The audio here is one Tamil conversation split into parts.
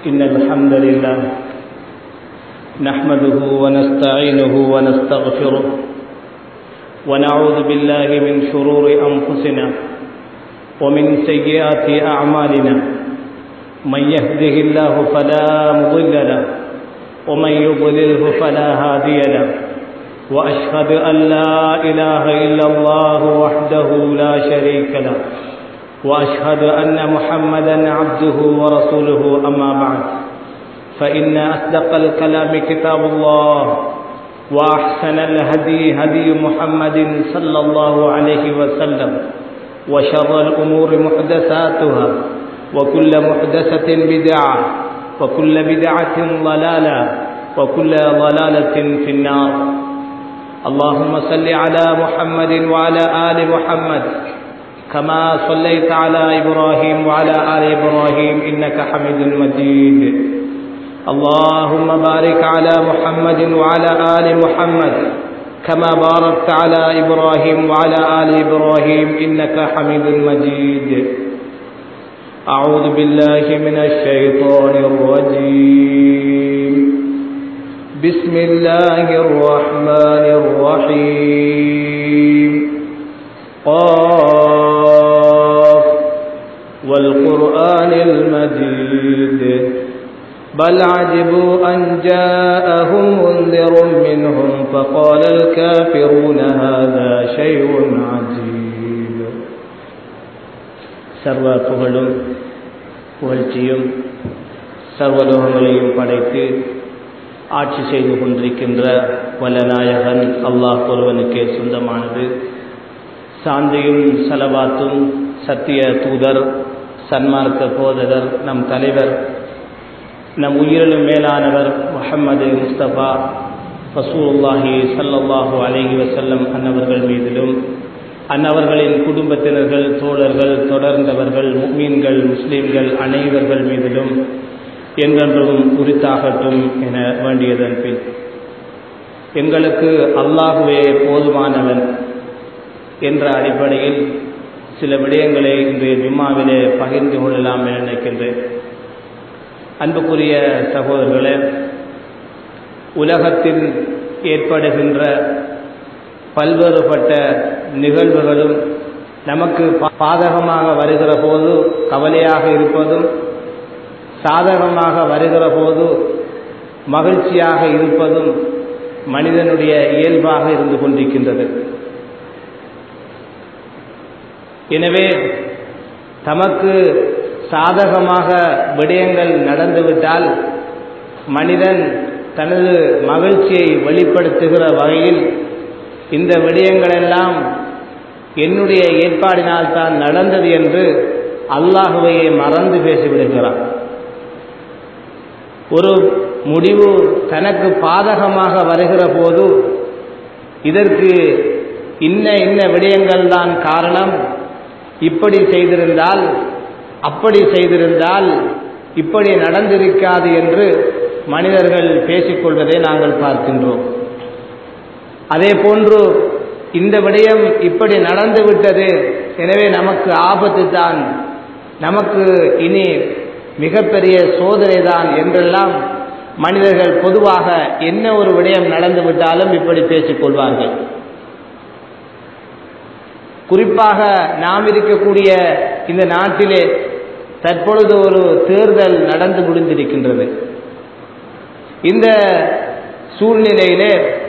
إن الحمد لله نحمده ونستعينه ونستغفره ونعوذ بالله من شرور أنفسنا ومن سيئات أعمالنا من يهده الله فلا مضل له ومن يضلله فلا هادي له وأشهد أن لا إله إلا الله وحده لا شريك له وأشهد أن محمدا عبده ورسوله أما بعد فإن أصدق الكلام كتاب الله وأحسن الهدي هدي محمد صلى الله عليه وسلم وشر الأمور محدثاتها وكل محدثة بدعة وكل بدعة ضلالة وكل ضلالة في النار اللهم صل على محمد وعلى آل محمد كما صليت على إبراهيم وعلى آل إبراهيم إنك حميد مجيد اللهم بارك على محمد وعلى آل محمد كما باركت على إبراهيم وعلى آل إبراهيم إنك حميد مجيد أعوذ بالله من الشيطان الرجيم بسم الله الرحمن الرحيم قاف والقرآن المجيد بل عجبوا أن جاءهم منذر منهم فقال الكافرون هذا شيء عجيب சர்வ புகழும் புகழ்ச்சியும் சர்வலோகங்களையும் படைத்து ஆட்சி செய்து கொண்டிருக்கின்ற வல்லநாயகன் அல்லாஹ் ஒருவனுக்கே சொந்தமானது சாந்தியும் சலவாத்தும் சத்திய தூதர் சன்மார்க்க போதகர் நம் தலைவர் நம் உயிரிலும் மேலானவர் முஹம்மது முஸ்தபா ரசூலுல்லாஹி சல்லல்லாஹு அலைஹி வசல்லம் அன்னவர்கள் மீதிலும் அன்னவர்களின் குடும்பத்தினர்கள் தோழர்கள் தொடர்ந்தவர்கள் முக்மீன்கள் முஸ்லீம்கள் அனைவர்கள் மீதிலும் என்றென்றும் உரித்தாகட்டும் என வேண்டியதன் பின் எங்களுக்கு அல்லாஹுவே போதுமானவன் என்ற அடிப்படையில் சில விடயங்களை இன்றைய ஜும்மாவிலே பகிர்ந்து கொள்ளலாம் என நினைக்கின்றேன் அன்புக்குரிய சகோதரர்களே உலகத்தில் ஏற்படுகின்ற பல்வேறுபட்ட நிகழ்வுகளும் நமக்கு பாதகமாக வருகிற போது கவலையாக இருப்பதும் சாதகமாக வருகிற போது மகிழ்ச்சியாக இருப்பதும் மனிதனுடைய இயல்பாக இருந்து கொண்டிருக்கின்றது எனவே தமக்கு சாதகமாக விடயங்கள் நடந்துவிட்டால் மனிதன் தனது மகிழ்ச்சியை வெளிப்படுத்துகிற வகையில் இந்த விடயங்களெல்லாம் என்னுடைய ஏற்பாடினால் தான் நடந்தது என்று அல்லாஹுவையை மறந்து பேசிவிடுகிறான் ஒரு முடிவு தனக்கு பாதகமாக வருகிற போது இதற்கு இன்ன இன்ன விடயங்கள் தான் காரணம் இப்படி செய்திருந்தால் அப்படி செய்திருந்தால் இப்படி நடந்திருக்காது என்று மனிதர்கள் பேசிக்கொள்வதை நாங்கள் பார்க்கின்றோம் அதே போன்று இந்த விடயம் இப்படி நடந்து விட்டது எனவே நமக்கு ஆபத்து தான் நமக்கு இனி மிகப்பெரிய சோதனை தான் என்றெல்லாம் மனிதர்கள் பொதுவாக என்ன ஒரு விடயம் நடந்து விட்டாலும் இப்படி பேசிக்கொள்வார்கள் குறிப்பாக நாம் இருக்கக்கூடிய இந்த நாட்டிலே தற்பொழுது ஒரு தேர்தல் நடந்து முடிந்திருக்கின்றது இந்த சூழ்நிலையிலே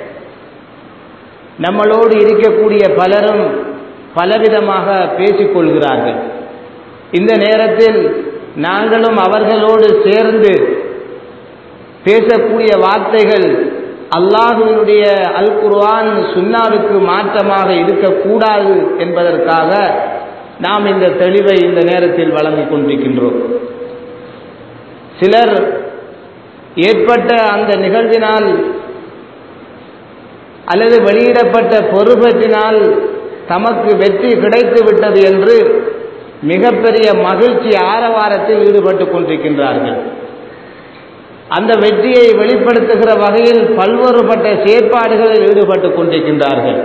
நம்மளோடு இருக்கக்கூடிய பலரும் பலவிதமாக பேசிக்கொள்கிறார்கள் இந்த நேரத்தில் நாங்களும் அவர்களோடு சேர்ந்து பேசக்கூடிய வார்த்தைகள் அல்லாஹுவினுடைய அல் குர்ஆன் சுன்னாவுக்கு மாற்றமாக இருக்கக்கூடாது என்பதற்காக நாம் இந்த தெளிவை இந்த நேரத்தில் வழங்கிக் கொண்டிருக்கின்றோம் சிலர் ஏற்பட்ட அந்த நிகழ்வினால் அல்லது வெளியிடப்பட்ட பொறுப்பற்றினால் தமக்கு வெற்றி கிடைத்து விட்டது என்று மிகப்பெரிய மகிழ்ச்சி ஆரவாரத்தில் ஈடுபட்டு கொண்டிருக்கின்றார்கள் அந்த வெற்றியை வெளிப்படுத்துகிற வகையில் பல்வேறுபட்ட செயற்பாடுகளில் ஈடுபட்டு கொண்டிருக்கின்றார்கள்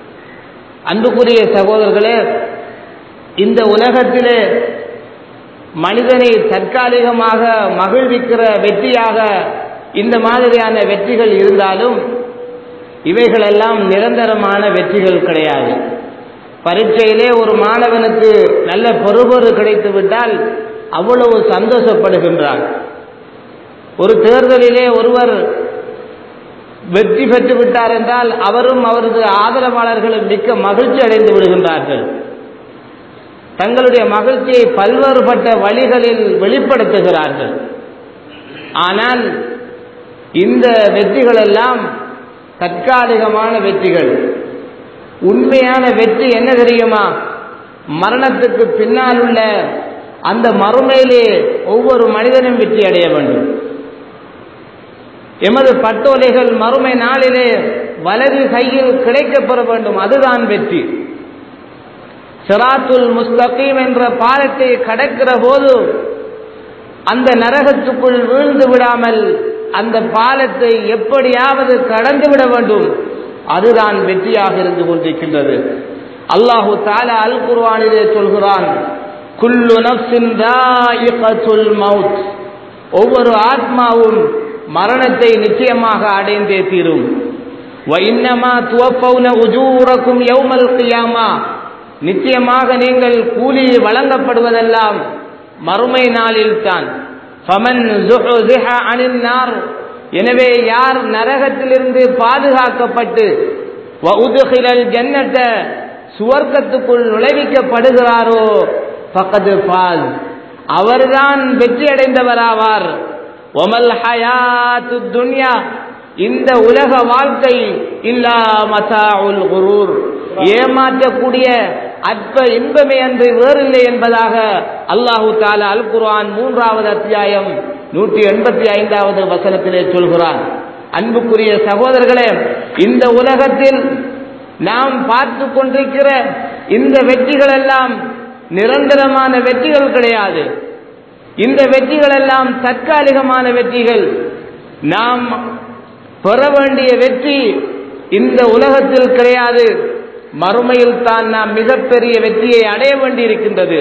அன்புக்குரிய சகோதரர்களே இந்த உலகத்திலே மனிதனை தற்காலிகமாக மகிழ்விக்கிற வெற்றியாக இந்த மாதிரியான வெற்றிகள் இருந்தாலும் இவைகளெல்லாம் நிரந்தரமான வெற்றிகள் கிடையாது பரீட்சையிலே ஒரு மாணவனுக்கு நல்ல பொறுபொரு கிடைத்து விட்டால் அவ்வளவு சந்தோஷப்படுகின்றான் ஒரு தேர்தலிலே ஒருவர் வெற்றி பெற்று விட்டார் என்றால் அவரும் அவரது ஆதரவாளர்களும் மிக்க மகிழ்ச்சி அடைந்து விடுகின்றார்கள் தங்களுடைய மகிழ்ச்சியை பல்வேறுபட்ட வழிகளில் வெளிப்படுத்துகிறார்கள் ஆனால் இந்த வெற்றிகள் எல்லாம் தற்காலிகமான வெற்றிகள் உண்மையான வெற்றி என்ன தெரியுமா மரணத்துக்கு பின்னால் உள்ள அந்த மறுமையிலே ஒவ்வொரு மனிதனும் வெற்றி அடைய வேண்டும் எமது பட்டோலைகள் மறுமை நாளிலே வலது கையில் கிடைக்கப்பெற வேண்டும் அதுதான் வெற்றி சிராத்துல் முஸ்தகீம் என்ற பாலத்தை கடக்கிற போது அந்த நரகத்துக்குள் வீழ்ந்து விடாமல் அந்த பாலத்தை எப்படியாவது கடந்து விட வேண்டும் அதுதான் வெற்றியாக இருந்து கொண்டிருக்கின்றது அல்லாஹு தாலா அல் குர்வானிலே சொல்கிறான் குல்லு நப்சின் தாயிகத்துல் மவுத் ஒவ்வொரு ஆத்மாவும் மரணத்தை நிச்சயமாக அடைந்தே தீரும் வைன்னமா துவப்பவுன உஜூரக்கும் யௌமல் கியாமா நிச்சயமாக நீங்கள் கூலி வழங்கப்படுவதெல்லாம் மறுமை நாளில் தான் எனவே யார் நரகத்திலிருந்து பாதுகாக்கப்பட்டு ஜன்னத்த சுவர்க்கத்துக்குள் நுழைவிக்கப்படுகிறாரோ பக்கத்து பால் அவர்தான் வெற்றி அடைந்தவராவார் ஒமல் ஹயாத்து துன்யா இந்த உலக வாழ்க்கை இல்லா மசாவுல் குரூர் ஏமாற்றக்கூடிய அற்ப இன்பமே அன்று வேறில்லை என்பதாக அல்லாஹு தாலா அல் குர்ஆன் மூன்றாவது அத்தியாயம் நூற்றி எண்பத்தி ஐந்தாவது வசனத்திலே சொல்கிறான் அன்புக்குரிய சகோதரர்களே இந்த உலகத்தில் நாம் பார்த்து கொண்டிருக்கிற இந்த வெற்றிகள் எல்லாம் நிரந்தரமான வெற்றிகள் கிடையாது இந்த வெற்றிகள் எல்லாம் தற்காலிகமான வெற்றிகள் நாம் பெற வேண்டிய வெற்றி இந்த உலகத்தில் கிடையாது மறுமையில் தான் நாம் மிகப்பெரிய வெற்றியை அடைய வேண்டியிருக்கின்றது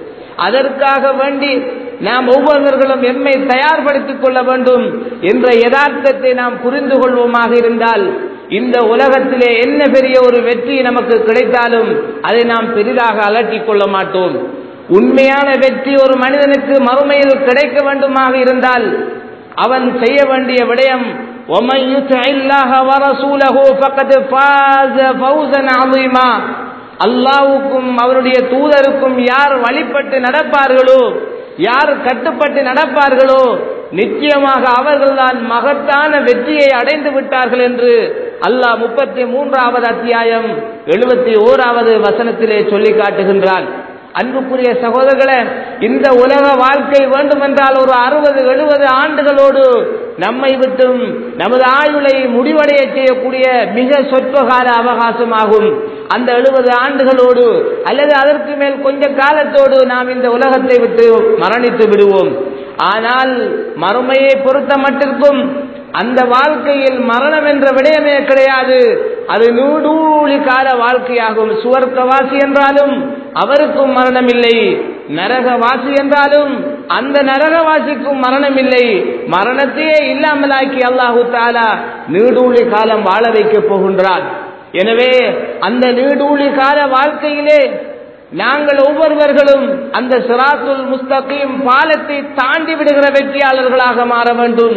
அதற்காக வேண்டி நாம் ஒவ்வொருவர்களும் எம்மை தயார்படுத்திக் கொள்ள வேண்டும் என்ற யதார்த்தத்தை நாம் புரிந்து கொள்வோமாக இருந்தால் இந்த உலகத்திலே என்ன பெரிய ஒரு வெற்றி நமக்கு கிடைத்தாலும் அதை நாம் பெரிதாக அலட்டிக் கொள்ள மாட்டோம் உண்மையான வெற்றி ஒரு மனிதனுக்கு மறுமையில் கிடைக்க வேண்டுமாக இருந்தால் அவன் செய்ய வேண்டிய விடயம் ومن يطع الله ورسوله فقد فاز فوزا عظيما அல்லாவுக்கும் அவருடைய தூதருக்கும் யார் வழிபட்டு நடப்பார்களோ யார் கட்டுப்பட்டு நடப்பார்களோ நிச்சயமாக அவர்கள்தான் மகத்தான வெற்றியை அடைந்து விட்டார்கள் என்று அல்லாஹ் முப்பத்தி மூன்றாவது அத்தியாயம் எழுபத்தி ஓராவது வசனத்திலே சொல்லி காட்டுகின்றான் அன்புக்குரிய சகோதரர்களே இந்த உலக வாழ்க்கை வேண்டுமென்றால் ஒரு அறுபது எழுபது ஆண்டுகளோடு நம்மை விட்டும் நமது ஆயுளை முடிவடைய செய்யக்கூடிய மிக சொற்பகால அவகாசமாகும் அந்த எழுபது ஆண்டுகளோடு அல்லது அதற்கு மேல் கொஞ்ச காலத்தோடு நாம் இந்த உலகத்தை விட்டு மரணித்து விடுவோம் ஆனால் மறுமையை பொறுத்த மட்டிற்கும் அந்த வாழ்க்கையில் மரணம் என்ற விடயமே கிடையாது அது நூடூழி கால வாழ்க்கையாகும் சுவர்க்கவாசி என்றாலும் அவருக்கும் மரணம் இல்லை நரகவாசி என்றாலும் அந்த நரகவாசிக்கும் மரணம் இல்லை மரணத்தையே இல்லாமலாக்கி அல்லாஹு தாலா நீடூழி காலம் வாழ வைக்கப் போகின்றான் எனவே அந்த நீடூழி கால வாழ்க்கையிலே நாங்கள் ஒவ்வொருவர்களும் அந்த சிராத்துல் முஸ்தகீம் பாலத்தை தாண்டி விடுகிற வெற்றியாளர்களாக மாற வேண்டும்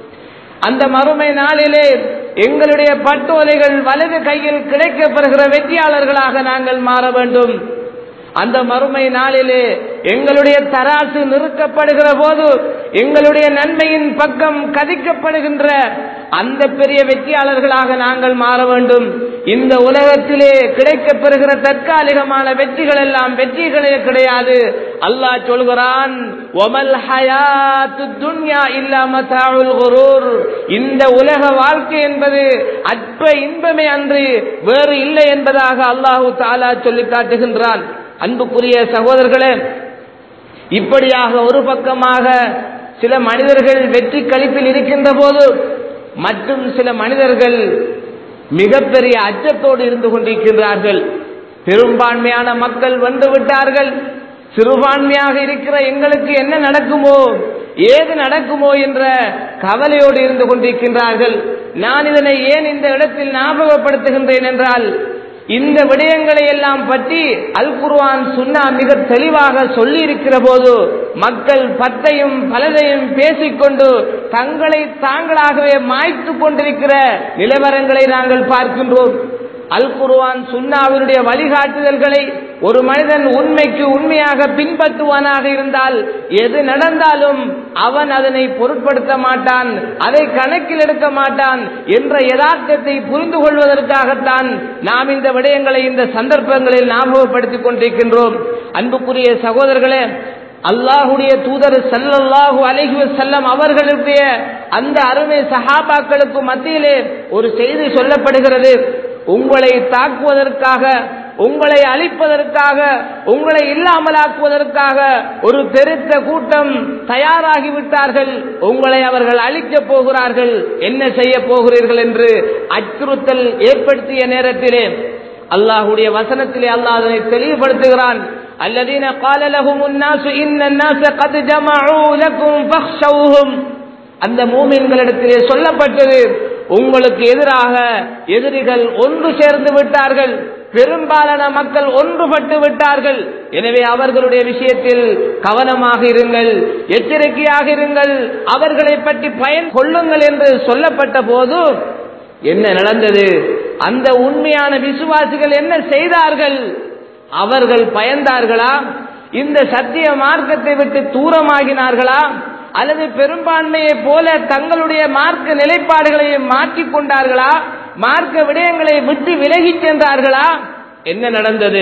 அந்த மறுமை நாளிலே எங்களுடைய பட்டோலைகள் வலது கையில் கிடைக்கப்பெறுகிற வெற்றியாளர்களாக நாங்கள் மாற வேண்டும் அந்த மறுமை நாளிலே எங்களுடைய தராசு நிறுக்கப்படுகிற போது எங்களுடைய நன்மையின் பக்கம் கதிக்கப்படுகின்ற அந்த பெரிய வெற்றியாளர்களாக நாங்கள் மாற வேண்டும் இந்த உலகத்திலே கிடைக்கப்பெறுகிற தற்காலிகமான வெற்றிகள் எல்லாம் வெற்றிகளே கிடையாது அல்லாஹ் சொல்கிறான் ஒமல் ஹயாத்து துன்யா இல்லாம குரூர் இந்த உலக வாழ்க்கை என்பது அற்ப இன்பமே அன்று வேறு இல்லை என்பதாக அல்லாஹு தாலா சொல்லி காட்டுகின்றான் அன்புக்குரிய சகோதரர்களே இப்படியாக ஒரு பக்கமாக சில மனிதர்கள் வெற்றி கழிப்பில் இருக்கின்ற போது மற்றும் சில மனிதர்கள் மிகப்பெரிய அச்சத்தோடு இருந்து கொண்டிருக்கின்றார்கள் பெரும்பான்மையான மக்கள் வந்து விட்டார்கள் சிறுபான்மையாக இருக்கிற எங்களுக்கு என்ன நடக்குமோ ஏது நடக்குமோ என்ற கவலையோடு இருந்து கொண்டிருக்கின்றார்கள் நான் இதனை ஏன் இந்த இடத்தில் ஞாபகப்படுத்துகின்றேன் என்றால் இந்த விடயங்களை எல்லாம் பற்றி அல் குர்ஆன் சுன்னா மிக தெளிவாக சொல்லி இருக்கிற போது மக்கள் பத்தையும் பலதையும் பேசிக்கொண்டு தங்களை தாங்களாகவே மாய்த்து கொண்டிருக்கிற நிலவரங்களை நாங்கள் பார்க்கின்றோம் அல் குர்ஆன் சுன்னாவினுடைய வழிகாட்டுதல்களை ஒரு மனிதன் உண்மைக்கு உண்மையாக பின்பற்றுவானாக இருந்தால் எது நடந்தாலும் அவன் அதனை பொருட்படுத்த மாட்டான் அதை கணக்கில் எடுக்க மாட்டான் என்ற யதார்த்தத்தை புரிந்து கொள்வதற்காகத்தான் நாம் இந்த விடயங்களை இந்த சந்தர்ப்பங்களில் ஞாபகப்படுத்திக் கொண்டிருக்கின்றோம் அன்புக்குரிய சகோதரர்களே அல்லாஹுடைய தூதர் சல்லல்லாஹு அலைஹி வஸல்லம் அவர்களுடைய அந்த அருமை சஹாபாக்களுக்கு மத்தியிலே ஒரு செய்தி சொல்லப்படுகிறது உங்களை தாக்குவதற்காக உங்களை அழிப்பதற்காக உங்களை இல்லாமலாக்குவதற்காக ஒரு பெருத்த கூட்டம் தயாராகி விட்டார்கள் உங்களை அவர்கள் அழிக்கப் போகிறார்கள் என்ன செய்ய போகிறீர்கள் என்று அச்சுறுத்தல் ஏற்படுத்திய நேரத்திலே அல்லாஹுடைய வசனத்திலே அல்லாஹ் அதனை தெளிவுபடுத்துகிறான் الذين قال لهم الناس إن الناس قد جمعوا لكم فاخشوهم அந்த மூமின்களிடத்திலே சொல்லப்பட்டது உங்களுக்கு எதிராக எதிரிகள் ஒன்று சேர்ந்து விட்டார்கள் பெரும்பாலான மக்கள் ஒன்றுபட்டு விட்டார்கள் எனவே அவர்களுடைய விஷயத்தில் கவனமாக இருங்கள் எச்சரிக்கையாக இருங்கள் அவர்களை பற்றி பயன் கொள்ளுங்கள் என்று சொல்லப்பட்ட போது என்ன நடந்தது அந்த உண்மையான விசுவாசிகள் என்ன செய்தார்கள் அவர்கள் பயந்தார்களா இந்த சத்திய மார்க்கத்தை விட்டு தூரமாகினார்களா அல்லது பெரும்பான்மையை போல தங்களுடைய மார்க்க நிலைப்பாடுகளை மாற்றிக் கொண்டார்களா மார்க்க விடயங்களை விட்டு விலகி சென்றார்களா என்ன நடந்தது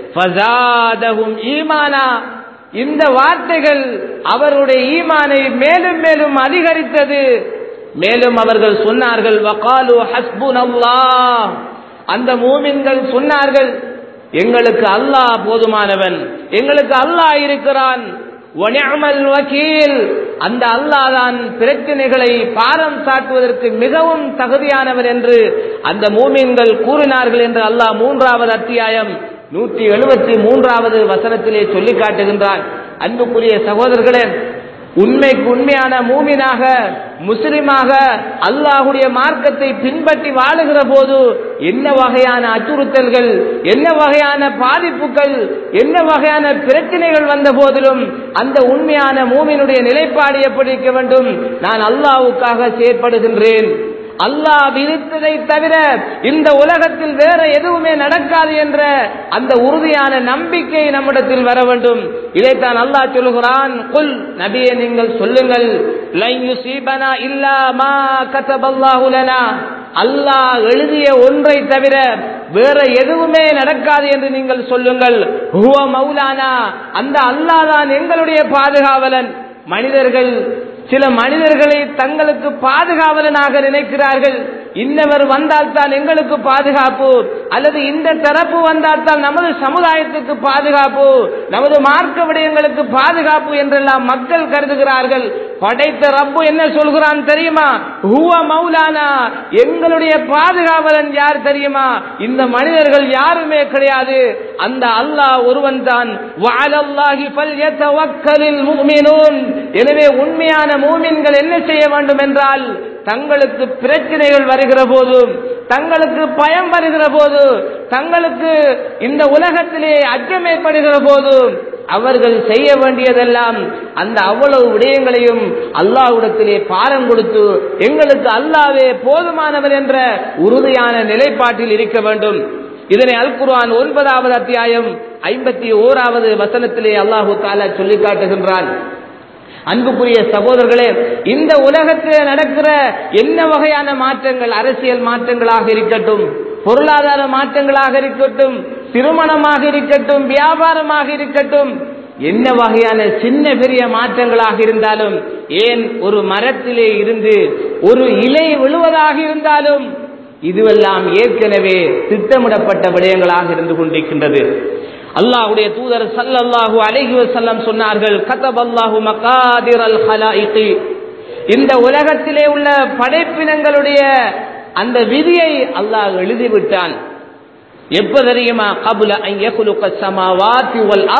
ஃபஸாதஹும் ஈமானா இந்த வார்த்தைகள் அவருடைய ஈமானை மேலும் மேலும் அதிகரித்தது மேலும் அவர்கள் சொன்னார்கள் வகாலு ஹஸ்புனல்லாஹ் அந்த மூமின்கள் சொன்னார்கள் எங்களுக்கு அல்லாஹ் போதுமானவன் எங்களுக்கு அல்லாஹ் இருக்கிறான் வனிஅமல் வக்கீல் அந்த அல்லாஹ் தான் பிரச்சனைகளை பாரம் சாட்டுவதற்கு மிகவும் தகுதியானவர் என்று அந்த மூமின்கள் கூறினார்கள் என்று அல்லாஹ் மூன்றாவது அத்தியாயம் நூற்றி எழுபத்தி மூன்றாவது வசனத்திலே சொல்லி காட்டுகின்றான் அன்புக்குரிய சகோதரர்களே உண்மைக்கு உண்மையான மூமினாக முஸ்லிமாக அல்லாஹுடைய மார்க்கத்தை பின்பற்றி வாழுகிற போது என்ன வகையான அச்சுறுத்தல்கள் என்ன வகையான பாதிப்புகள் என்ன வகையான பிரச்சனைகள் வந்த போதிலும் அந்த உண்மையான மூமினுடைய நிலைப்பாடு எப்படி இருக்க வேண்டும் நான் அல்லாஹ்வுக்காக செயற்படுகின்றேன் அல்லாஹ் விதித்ததை தவிர இந்த உலகத்தில் வேற எதுவுமே நடக்காது என்ற அந்த உறுதியான நம்பிக்கை நம்மிடத்தில் வர வேண்டும் இதைத்தான் அல்லாஹ் சொல்லுகிறான் குல் நபியே நீங்கள் சொல்லுங்கள் லன் யுசீபனா இல்லா மா கதபல்லாஹு லனா அல்லாஹ் எழுதிய ஒன்றை தவிர வேற எதுவுமே நடக்காது என்று நீங்கள் சொல்லுங்கள் ஹுவ மௌலானா அந்த அல்லாஹ் தான் எங்களுடைய பாதுகாவலன் மனிதர்கள் சில மனிதர்களை தங்களுக்கு பாதுகாவலனாக நினைக்கிறார்கள் இன்னவர் வந்தால் தான் எங்களுக்கு பாதுகாப்பு அல்லது இந்த தரப்பு வந்தால் தான் நமது சமுதாயத்துக்கு பாதுகாப்பு நமது மார்க்க விடயங்களுக்கு பாதுகாப்பு என்றெல்லாம் மக்கள் கருதுகிறார்கள் படைத்த ரப்பு என்ன சொல்கிறான் தெரியுமா ஹுவ மௌலானா எங்களுடைய பாதுகாவலன் யார் தெரியுமா இந்த மனிதர்கள் யாருமே கிடையாது அந்த அல்லாஹ் ஒருவன் தான் வஅலல்லாஹி ஃபல்யதவக்கலில் முஃமினூன் எனவே உண்மையான மூமின்கள் என்ன செய்ய வேண்டும் என்றால் தங்களுக்கு பிரச்சனைகள் வருகிற போதும் தங்களுக்கு பயம் வருகிற போது தங்களுக்கு இந்த உலகத்திலே அச்சம் ஏற்படுகிற போது அவர்கள் செய்ய வேண்டியதெல்லாம் அந்த அவ்வளவு விடயங்களையும் அல்லாஹ்விடத்திலே பாரம் கொடுத்து எங்களுக்கு அல்லாவே போதுமானவர் என்ற உறுதியான நிலைப்பாட்டில் இருக்க வேண்டும் இதனை அல் குர்ஆன் ஒன்பதாவது அத்தியாயம் ஐம்பத்தி ஓராவது வசனத்திலே அல்லாஹு தாலா சொல்லி காட்டுகின்றான் அன்புக்குரிய சகோதரர்களே இந்த உலகத்தில் நடக்கிற என்ன வகையான மாற்றங்கள் அரசியல் மாற்றங்களாக இருக்கட்டும் பொருளாதார மாற்றங்களாக இருக்கட்டும் திருமணமாக இருக்கட்டும் வியாபாரமாக இருக்கட்டும் என்ன வகையான சின்ன பெரிய மாற்றங்களாக இருந்தாலும் ஏன் ஒரு மரத்திலே இருந்து ஒரு இலை விழுவதாக இருந்தாலும் இதுவெல்லாம் ஏற்கனவே திட்டமிடப்பட்ட விடயங்களாக இருந்து கொண்டிருக்கின்றது அல்லாஹ்வுடைய தூதர் சல்லல்லாஹு அலைஹி வஸல்லம் சொன்னார்கள் கதபல்லாஹு மகாதிரல் ஹலாயிகி இந்த உலகத்திலே உள்ள படைப்பினங்களுடைய அந்த விதியை அல்லாஹ் எழுதிவிட்டான் எப்ப தெரியுமா கபுல அன் யகுலுக ஸமாவாத்தி வல் அர்த்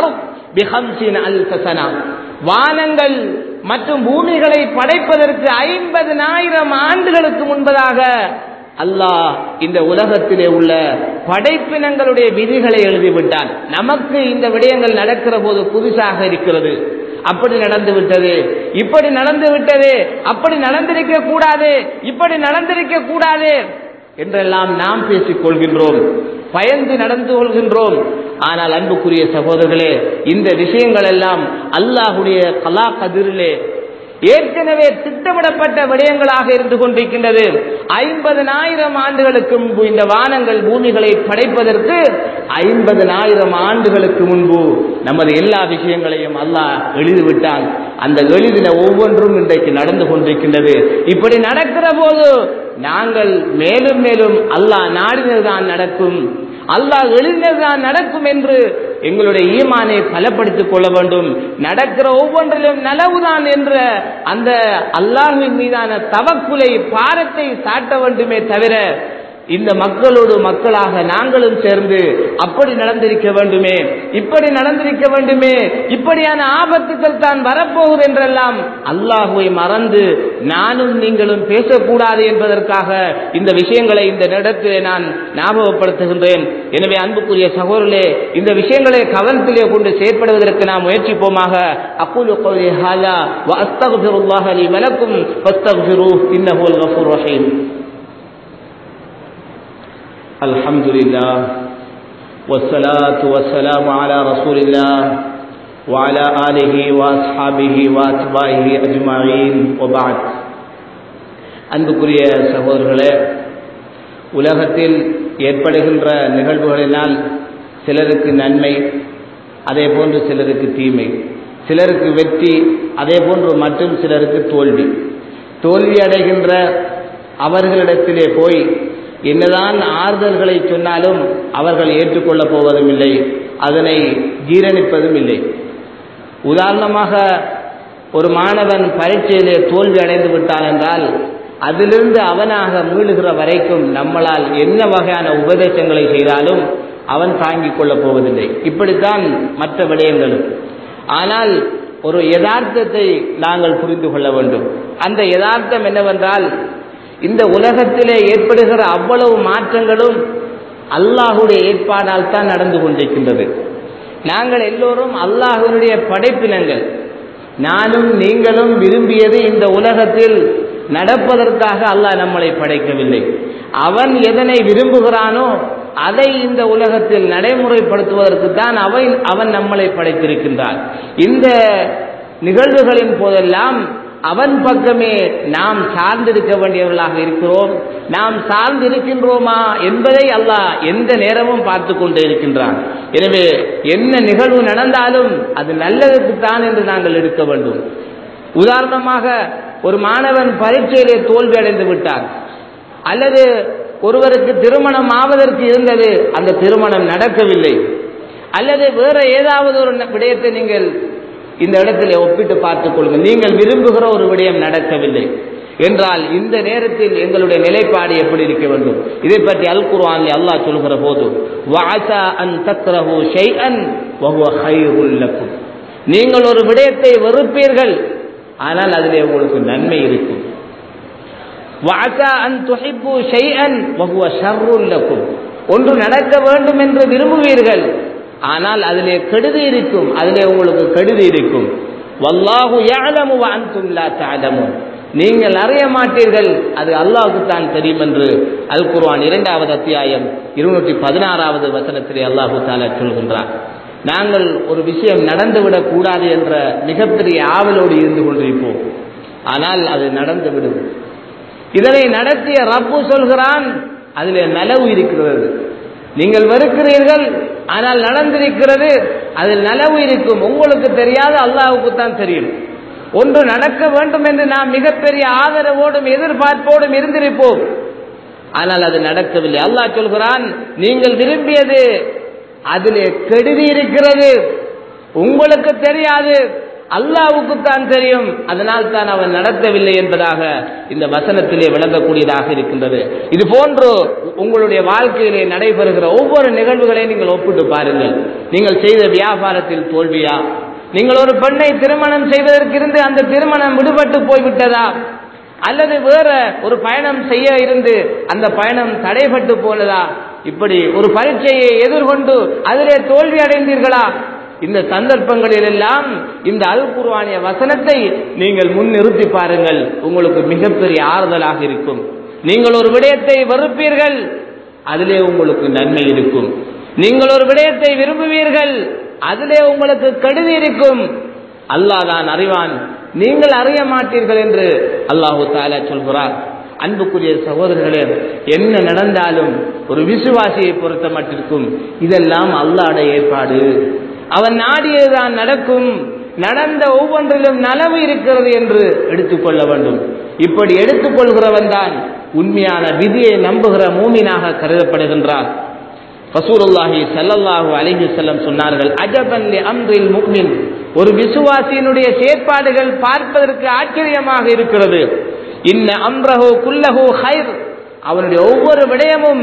பிஹம்சின் அல்ஃபசனா வானங்கள் மற்றும் பூமிகளை படைப்பதற்கு ஐம்பதனாயிரம் ஆண்டுகளுக்கு முன்பதாக அல்லாஹ் இந்த உலகத்திலே உள்ள படைப்பினங்களுடைய விதிகளை எழுதிவிட்டான் நமக்கு இந்த விடயங்கள் நடக்கிற போது புதுசாக இருக்கிறது அப்படி நடந்து விட்டது இப்படி நடந்து விட்டது அப்படி நடந்திருக்க கூடாது இப்படி நடந்திருக்க கூடாது என்றெல்லாம் நாம் பேசிக் கொள்கின்றோம் பயந்து நடந்து கொள்கின்றோம் ஆனால் அன்புக்குரிய சகோதரர்களே இந்த விஷயங்கள் எல்லாம் அல்லாஹுடைய கலா கதிரிலே ஏற்கனவே திட்டமிடப்பட்ட விடயங்களாக இருந்து கொண்டிருக்கின்றது ஐம்பதனாயிரம் ஆண்டுகளுக்கு முன்பு இந்த வானங்கள் பூமிகளை படைப்பதற்கு ஐம்பதனாயிரம் ஆண்டுகளுக்கு முன்பு நமது எல்லா விஷயங்களையும் அல்லாஹ் எழுதிவிட்டான் அந்த எழுதின ஒவ்வொன்றும் இன்றைக்கு நடந்து கொண்டிருக்கின்றது இப்படி நடக்கிற போது நாங்கள் மேலும் மேலும் அல்லாஹ் நாடினதுதான் நடக்கும் அல்லாஹ் எழுதினதுதான் நடக்கும் என்று எங்களுடைய ஈமானை பலப்படுத்திக் கொள்ள வேண்டும் நடக்கிற ஒவ்வொன்றிலும் நலவுதான் என்ற அந்த அல்லாஹின் மீதான தவக்குலை பாரத்தை சாட்ட வேண்டுமே தவிர இந்த மக்களோடு மக்களாக நாங்களும் சேர்ந்து அப்படி நடந்திருக்க வேண்டுமே இப்படி நடந்திருக்க வேண்டுமே இப்படியான ஆபத்துக்கள் தான் வரப்போகுது என்றெல்லாம் அல்லாஹுவை மறந்து நானும் நீங்களும் பேசக்கூடாது என்பதற்காக இந்த விஷயங்களை இந்த நேரத்திலே நான் ஞாபகப்படுத்துகின்றேன் எனவே அன்புக்குரிய சகோதரர்களே இந்த விஷயங்களை கவனத்திலே கொண்டு செயற்படுவதற்கு நாம் முயற்சிப்போமாக அக்குலு கௌலி ஹாலா வ அஸ்தக்ஃபிருல்லாஹ லி வலக்கும் ஃபஸ்தக்ஃபிரூஹ் இன்னஹு அல் கஃபூர் ரஹீம் الحمد لله والصلاة والسلام على رسول الله وعلى آله وأصحابه وأتباعه أجمعين وبعد அன்புக்குரிய சகோதரர்களே உலகத்தில் ஏற்படுகின்ற நிகழ்வுகளினால் சிலருக்கு நன்மை அதே போன்று சிலருக்கு தீமை சிலருக்கு வெற்றி அதே போன்று மற்றும் சிலருக்கு தோல்வி தோல்வி அடைகின்ற அவர்களிடத்திலே போய் என்னதான் ஆறுதல்களை சொன்னாலும் அவர்கள் ஏற்றுக்கொள்ளப் போவதும் இல்லை அதனை ஜீரணிப்பதும் இல்லை உதாரணமாக ஒரு மாணவன் பரீட்சையிலே தோல்வி அடைந்து விட்டான் என்றால் அதிலிருந்து அவனாக மீளுகிற வரைக்கும் நம்மளால் என்ன வகையான உபதேசங்களை செய்தாலும் அவன் தாங்கிக் கொள்ளப் போவதில்லை இப்படித்தான் மற்ற விடயங்களும் ஆனால் ஒரு யதார்த்தத்தை நாங்கள் புரிந்து கொள்ள வேண்டும் அந்த யதார்த்தம் என்னவென்றால் இந்த உலகத்திலே ஏற்படுகிற அவ்வளவு மாற்றங்களும் அல்லாஹுடைய ஏற்பாடால் தான் நடந்து கொண்டிருக்கின்றது நாங்கள் எல்லோரும் அல்லாஹுடைய படைப்பினங்கள் நானும் நீங்களும் விரும்பியது இந்த உலகத்தில் நடப்பதற்காக அல்லாஹ் நம்மளை படைக்கவில்லை அவன் எதனை விரும்புகிறானோ அதை இந்த உலகத்தில் நடைமுறைப்படுத்துவதற்கு தான் அவன் அவன் நம்மளை படைத்திருக்கின்றான் இந்த நிகழ்வுகளின் போதெல்லாம் அவன் பக்கமே நாம் சார்ந்திருக்க வேண்டியவர்களாக இருக்கிறோம் நாம் சார்ந்திருக்கின்றோமா என்பதை அல்லாஹ் எந்த நேரமும் பார்த்து கொண்டே இருக்கின்றான் எனவே என்ன நிகழ்வு நடந்தாலும் அது நல்லதுக்குத்தான் என்று நாங்கள் எடுக்க வேண்டும் உதாரணமாக ஒரு மாணவன் பரீட்சையிலே தோல்வி அடைந்து விட்டார் அல்லது ஒருவருக்கு திருமணம் ஆவதற்கு இருந்தது அந்த திருமணம் நடக்கவில்லை அல்லது வேற ஏதாவது ஒரு விடயத்தை நீங்கள் இந்த இடத்திலே ஒப்பிட்டு பார்த்துக் கொள்ளுங்கள் நீங்கள் விரும்புகிற ஒரு விடயம் நடக்கவில்லை என்றால் இந்த நேரத்தில் எங்களுடைய நிலைப்பாடு எப்படி இருக்க வேண்டும் இதை பற்றி அல் குர்ஆனில் அல்லாஹ் சொல்கிற போது வஅஸா அன் தக்ரஹு ஷைஅன் வஹுவ கைருல் லக்கும் நீங்கள் ஒரு விடயத்தை வெறுப்பீர்கள் ஆனால் அதிலே உங்களுக்கு நன்மை இருக்கும் வஅஸா அன் துஹிப்பு ஷைஅன் வஹுவ ஷர்ருல் லக்கும் ஒன்று நடக்க வேண்டும் என்று விரும்புவீர்கள் ஆனால் அதிலே கெடுதி இருக்கும் அதிலே உங்களுக்கு கெடுதி இருக்கும் வல்லாஹு யஅலமு வ அன்தும் லா தஅலமுன் நீங்கள் அறிய மாட்டீர்கள் அது அல்லாஹ்வுக்கு தான் தெரியும் என்று அல் குர்ஆன் இரண்டாவது அத்தியாயம் இருநூற்றி பதினாறாவது வசனத்திலே அல்லாஹு தாலா சொல்கின்றார் நாங்கள் ஒரு விஷயம் நடந்துவிடக் கூடாது என்ற மிகப்பெரிய ஆவலோடு இருந்து கொண்டிருப்போம் ஆனால் அது நடந்துவிடும் இதனை நடத்திய ரப்பு சொல்கிறான் அதிலே நலவு இருக்கிறது நீங்கள் வெறுக்கிறீர்கள் ஆனால் நடந்திருக்கிறது அதில் நலவு இருக்கும் உங்களுக்கு தெரியாது அல்லாஹுக்கு தான் தெரியும் ஒன்று நடக்க வேண்டும் என்று நாம் மிகப்பெரிய ஆதரவோடும் எதிர்பார்ப்போடும் இருந்திருப்போம் ஆனால் அது நடக்கவில்லை அல்லாஹ் சொல்கிறான் நீங்கள் விரும்பியது அதிலே கெடுதி இருக்கிறது உங்களுக்கு தெரியாது அல்லாவுக்கு தான் தெரியும் அதனால் தான் அவன் நடத்தவில்லை என்பதாக இந்த வசனத்திலே விளங்கக்கூடியதாக இருக்கின்றது இது போன்று உங்களுடைய வாழ்க்கையிலே நடைபெறுகிற ஒவ்வொரு நிகழ்வுகளையும் நீங்கள் ஒப்பிட்டு பாருங்கள் நீங்கள் செய்த வியாபாரத்தில் தோல்வியா நீங்கள் ஒரு பெண்ணை திருமணம் செய்வதற்கு இருந்து அந்த திருமணம் விடுபட்டு போய்விட்டதா அல்லது வேற ஒரு பயணம் செய்ய இருந்து அந்த பயணம் தடைபட்டு போனதா இப்படி ஒரு பரீட்சையை எதிர்கொண்டு அதிலே தோல்வி அடைந்தீர்களா இந்த சந்தர்ப்பங்களில் எல்லாம் இந்த அல் குர்வானிய வசனத்தை நீங்கள் முன்னிறுத்தி பாருங்கள் உங்களுக்கு மிகப்பெரிய ஆறுதலாக இருக்கும் நீங்கள் ஒரு விடயத்தை வெறுப்பீர்கள் அதிலே உங்களுக்கு நன்மை இருக்கும் நீங்கள் ஒரு விடயத்தை விரும்புவீர்கள் அதிலே உங்களுக்கு கெடுதி இருக்கும் அல்லாஹ் தான் அறிவான் நீங்கள் அறிய மாட்டீர்கள் என்று அல்லாஹு தாலா சொல்கிறார் அன்புக்குரிய சகோதரர்களே என்ன நடந்தாலும் ஒரு விசுவாசியை பொறுத்த மட்டிற்கும் இதெல்லாம் அல்லாட ஏற்பாடு அவன் நாடியதுதான் நடக்கும் நடந்த ஒவ்வொன்றிலும் நலவு இருக்கிறது என்று எடுத்துக்கொள்ள வேண்டும் இப்படி எடுத்துக்கொள்கிறவன் தான் உண்மையான விதியை நம்புகிற மூமினாக கருதப்படுகின்றான் ரசூலுல்லாஹி ஸல்லல்லாஹு அலைஹி வஸல்லம் சொன்னார்கள் அஜபன் லி அம்ரில் முஃமின் ஒரு விசுவாசியினுடைய செயற்பாடுகள் பார்ப்பதற்கு ஆச்சரியமாக இருக்கிறது இன்ன அம்ரஹு குல்லஹு ஹைர் அவனுடைய ஒவ்வொரு விடயமும்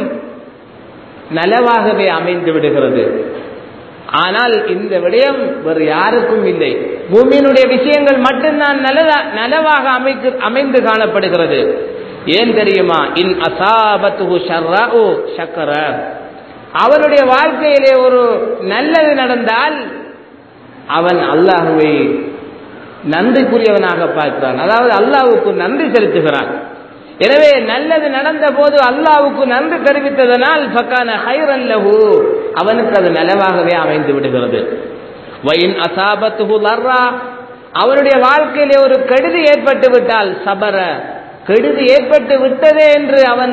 நலவாகவே அமைந்து விடுகிறது ஆனால் இந்த விடயம் வேறு யாருக்கும் இல்லை பூமியினுடைய விஷயங்கள் மட்டும்தான் நல்லதா நலவாக அமைக்கு அமைந்து காணப்படுகிறது ஏன் தெரியுமா இன் அசாபத்து ஷர்ராஉ ஷக்கர அவனுடைய வாழ்க்கையிலே ஒரு நல்லது நடந்தால் அவன் அல்லாஹுவை நன்றிக்குரியவனாக பார்க்கிறான் அதாவது அல்லாஹுக்கு நன்றி செலுத்துகிறான் எனவே நல்லது நடந்த போது அல்லாவுக்கு நன்றி தெரிவித்ததனால் ஃபக்கான ஹைரன் லஹு அவனுக்கு அது நலவாகவே அமைந்து விடுகிறது வயின் அசாபத்து லர்ரா அவனுடைய வாழ்க்கையிலே ஒரு கெடுதி ஏற்பட்டு விட்டால் சபர கெடுதி ஏற்பட்டு விட்டதே என்று அவன்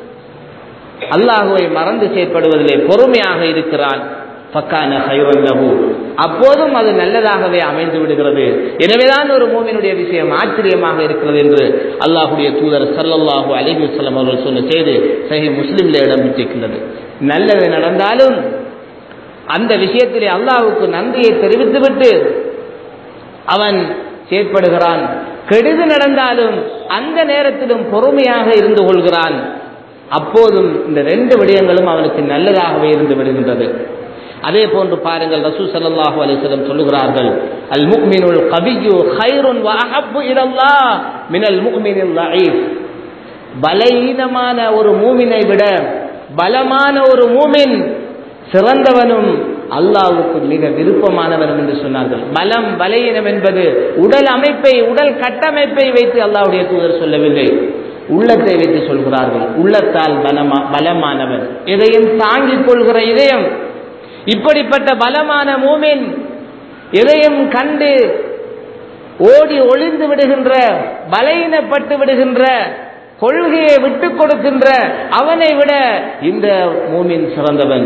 அல்லாஹுவை மறந்து செயற்படுவதிலே பொறுமையாக இருக்கிறான் பக்கான ஹைரல்லஹு அப்போதும் அது நல்லதாகவே அமைந்து விடுகிறது எனவேதான் ஒரு மூமினுடைய விஷயம் ஆச்சரியமாக இருக்கிறது என்று அல்லாஹுடைய தூதர் சல்லல்லாஹு அலிஹி வசல்லம் அவர்கள் சொன்ன செய்து சஹி முஸ்லிம்ல இடம் பெற்றிருக்கின்றது நல்லது நடந்தாலும் அந்த விஷயத்திலே அல்லாஹுக்கு நன்றியை தெரிவித்துவிட்டு அவன் செயற்படுகிறான் கெடுது நடந்தாலும் அந்த நேரத்திலும் பொறுமையாக இருந்து கொள்கிறான் அப்போதும் இந்த ரெண்டு விடயங்களும் அவனுக்கு நல்லதாகவே இருந்து விடுகின்றது அதே போன்று பாருங்கள் ரசூ சல்லாஹு அலிஸ்லம் சொல்லுகிறார்கள் அல் முக்மினுல் கவியு ஹைருன் வஅஹப்பு இலல்லாஹ் மினல் முக்மினில் லஈஃப் பலவீனமான ஒரு மூமினை விட பலமான ஒரு மூமின் சிறந்தவனும் அல்லாவுக்கு மிக விருப்பமானவன் என்று சொன்னார்கள் பலம் பலவீனம் என்பது உடல் அமைப்பை உடல் கட்டமைப்பை வைத்து அல்லாவுடைய தூதர் சொல்லவில்லை உள்ளத்தை வைத்து சொல்கிறார்கள் உள்ளத்தால் பலமா பலமானவன் எதையும் தாங்கிக் கொள்கிற இதயம் இப்படிப்பட்ட பலமான மூமின் எதையும் கண்டு ஓடி ஒளிந்து விடுகின்ற பலையினப்பட்டு விடுகின்ற கொள்கையை விட்டுக் கொடுக்கின்ற அவனை விட இந்த மூமின் சிறந்தவன்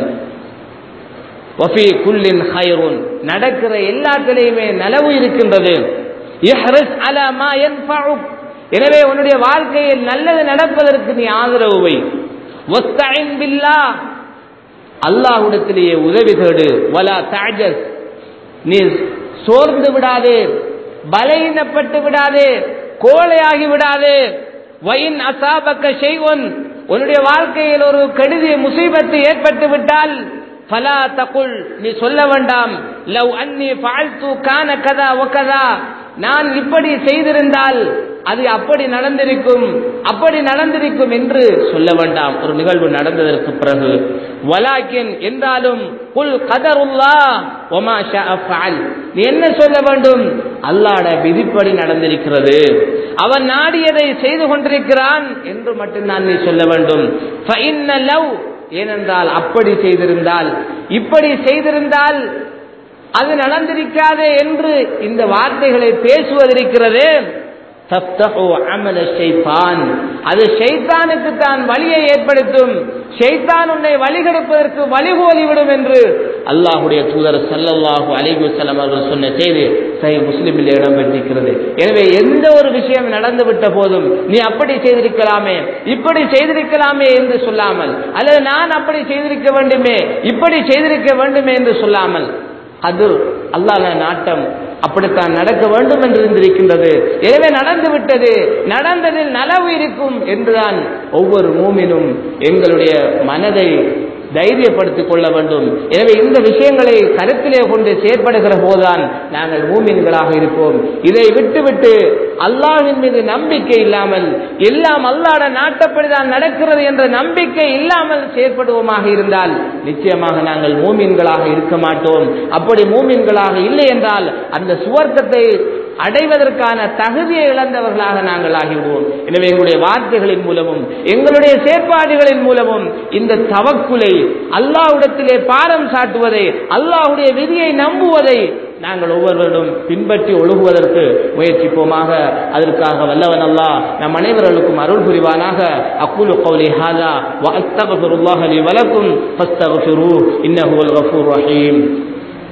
வஃபி குல்லின் ஹைருன் நடக்கிற எல்லாத்திலையுமே நலவு இருக்கின்றது இஹ்ரிஸ் அலா மா யன்ஃபஉக் எனவே உன்னுடைய வாழ்க்கையில் நல்லது நடப்பதற்கு நீ ஆதரவு வை வஸ்தஇன் பில்லாஹ் அல்லாஹ்விடத்திலேயே உதவி தேடு வலா தாஜஸ் நீ சோர்ந்து விடாதே பலகீனப்பட்டு விடாதே கோழையாகி விடாதே வயின் அசாபக்க செய்வன் உன்னுடைய வாழ்க்கையில் ஒரு கெடுதி முசீபத்து ஏற்பட்டு விட்டால் ஃபலா தகுல் நீ சொல்ல வேண்டாம் லவ் அன்னி ஃபால்து கான கதா ஒகதா நான் இப்படி செய்திருந்தால் அது அப்படி நடந்திருக்கும் அப்படி நடந்திருக்கும் என்று சொல்ல வேண்டாம் ஒரு நிகழ்வு நடந்ததற்கு பிறகு வலாக்கின் என்றாலும் புல் கதருல்லா ஒமா ஃபஅல் நீ என்ன சொல்ல வேண்டும் அல்லாட விதிப்படி நடந்திருக்கிறது அவன் நாடியதை செய்து கொண்டிருக்கிறான் என்று மட்டும்தான் நீ சொல்ல வேண்டும் ஃபஇன்ன லவ் ஏனென்றால் அப்படி செய்திருந்தால் இப்படி செய்திருந்தால் அது நடந்திருக்காதே என்று இந்த வார்த்தைகளை பேசுவதிருக்கிறது அமல ஷைத்தான் அது ஷைத்தானுக்கு தான் வழியை ஏற்படுத்தும் ஷைத்தான் உன்னை வழிகெடுப்பதற்கு வழிகோலிவிடும் என்று அல்லாஹுடைய தூதர் சல்லல்லாஹு அலிகு செல்லம் அவர்கள் சொன்ன செய்தி சை முஸ்லிமில் இடம்பெற்றிருக்கிறது எனவே எந்த ஒரு விஷயம் நடந்து விட்ட போதும் நீ அப்படி செய்திருக்கலாமே இப்படி செய்திருக்கலாமே என்று சொல்லாமல் அல்லது நான் அப்படி செய்திருக்க வேண்டுமே இப்படி செய்திருக்க வேண்டுமே என்று சொல்லாமல் அது அல்லாஹ் நாட்டம் அப்படித்தான் நடக்க வேண்டும் என்று இருந்திருக்கின்றது எனவே நடந்து விட்டது நடந்ததில் நலவு இருக்கும் என்றுதான் ஒவ்வொரு மூமினும் எங்களுடைய மனதை தைரியப்படுத்திக் கொள்ள வேண்டும் எனவே இந்த விஷயங்களை கருத்திலே கொண்டு செயற்படுகிற போதுதான் நாங்கள் மூமின்களாக இருப்போம் இதை விட்டுவிட்டு அல்லாஹின் மீது நம்பிக்கை இல்லாமல் எல்லாம் அல்லாட நாட்டப்படிதான் நடக்கிறது என்ற நம்பிக்கை இல்லாமல் செயற்படுவோமாக இருந்தால் நிச்சயமாக நாங்கள் மூமின்களாக இருக்க மாட்டோம் அப்படி மூமின்களாக இல்லை என்றால் அந்த சுவர்க்கத்தை அடைவதற்கான தகுதியை இழந்தவர்களாக நாங்கள் ஆகிவிடுவோம் எனவே எங்களுடைய வார்த்தைகளின் மூலமும் எங்களுடைய செயற்பாடுகளின் மூலமும் இந்த தவக்குலை அல்லாஹ்விடத்திலே பாரம் சாட்டுவதை அல்லாஹ்வுடைய விதியை நம்புவதை நாங்கள் ஒவ்வொருவரும் பின்பற்றி ஒழுகுவதற்கு முயற்சிப்போமாக அதற்காக வல்லவன் அல்லாஹ் நம் அனைவர்களுக்கும் அருள் புரிவானாக அக்குலு கௌலி ஹாதா வ அஸ்தக்ஃபிருல்லாஹ லி வலக்கும் ஃபஸ்தக்ஃபிரூ இன்னஹு அல் கஃபூர் ரஹீம்